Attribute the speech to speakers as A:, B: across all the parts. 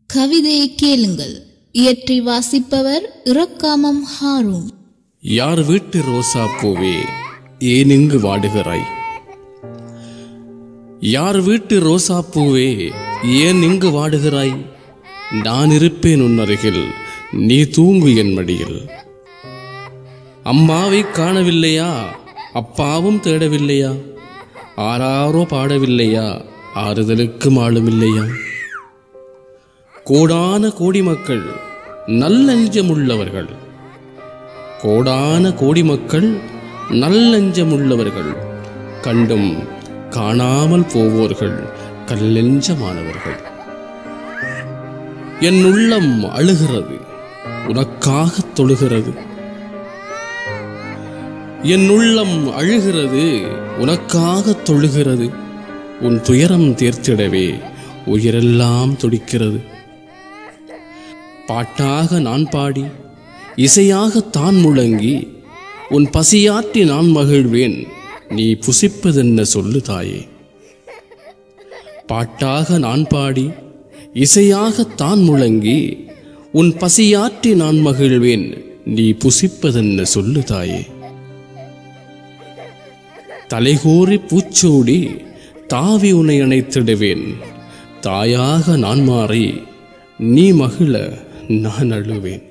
A: கவிதையை கேளுங்கள் இயற்றி வாசிப்பவர் இரக்காமம் ஹாரூன்
B: யார் வீட்டு ரோசா பூவே ஏன் இங்கு வாடுகிறாய் யார் வீட்டு ரோசா பூவே ஏன் இங்கு வாடுகிறாய் நான் இருப்பேன் உன் அருகில் நீ தூங்கு என் மடியில் அம்மாவை காணவில்லையா அப்பாவும் தேடவில்லையா ஆராரோ பாடவில்லையா ஆறுதலுக்கு ஆளுமில்லையா கோடான கோடி மக்கள் நல்லெஞ்சமுள்ளவர்கள் கோடான கோடி மக்கள் நல்லெஞ்சமுள்ளவர்கள் கண்டும் காணாமல் போவோர்கள் கல்லெஞ்சமானவர்கள் என் உள்ளம் அழுகிறது உனக்காக தொழுகிறது என் உள்ளம் அழுகிறது உனக்காக தொழுகிறது உன் துயரம் தீர்த்திடவே உயிரெல்லாம் துடிக்கிறது பாட்டாக நான் பாடி இசையாக தான் முழங்கி உன் பசியாற்றி நான் மகிழ்வேன் நீ புசிப்பதென்ன சொல்லு தாயே பாட்டாக நான் பாடி இசையாக தான் முழங்கி உன் பசியாற்றி நான் மகிழ்வேன் நீ புசிப்பதென்ன சொல்லு தாயே தலைகோரி பூச்சூடி தாவி உன்னை அணைத்திடுவேன் தாயாக நான் மாறி நீ மகிழ நான் அழுவேன்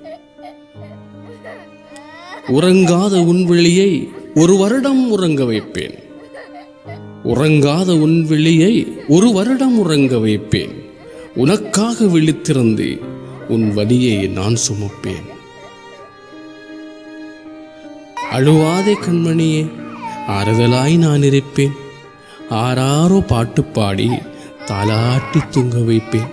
B: உறங்காத உன் விழியை ஒரு வருடம் உறங்க வைப்பேன் உறங்காத உன் விழியை ஒரு வருடம் உறங்க வைப்பேன் உனக்காக விழித்திருந்து உன் வலியை நான் சுமப்பேன் அழுவாதே கண்மணியே ஆறுதலாய் நான் இருப்பேன் ஆறாரோ பாட்டு பாடி தாலாட்டி தூங்க வைப்பேன்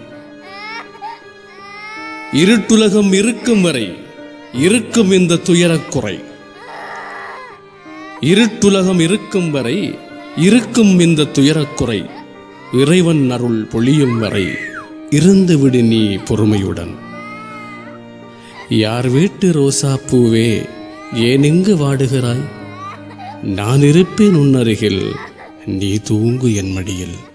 B: இருட்டுலகம் இருக்கும் வரை இருக்கும் இந்த துயரக்குறை இருட்டுலகம் இருக்கும் வரை இருக்கும் இந்த துயரக்குறை இறைவன் அருள் பொழியும் வரை இருந்து விடு நீ பொறுமையுடன் யார் வீட்டு ரோசா பூவே ஏன் இங்கு வாடுகிறாய் நான் இருப்பேன் உன் அருகில் நீ தூங்கு என் மடியில்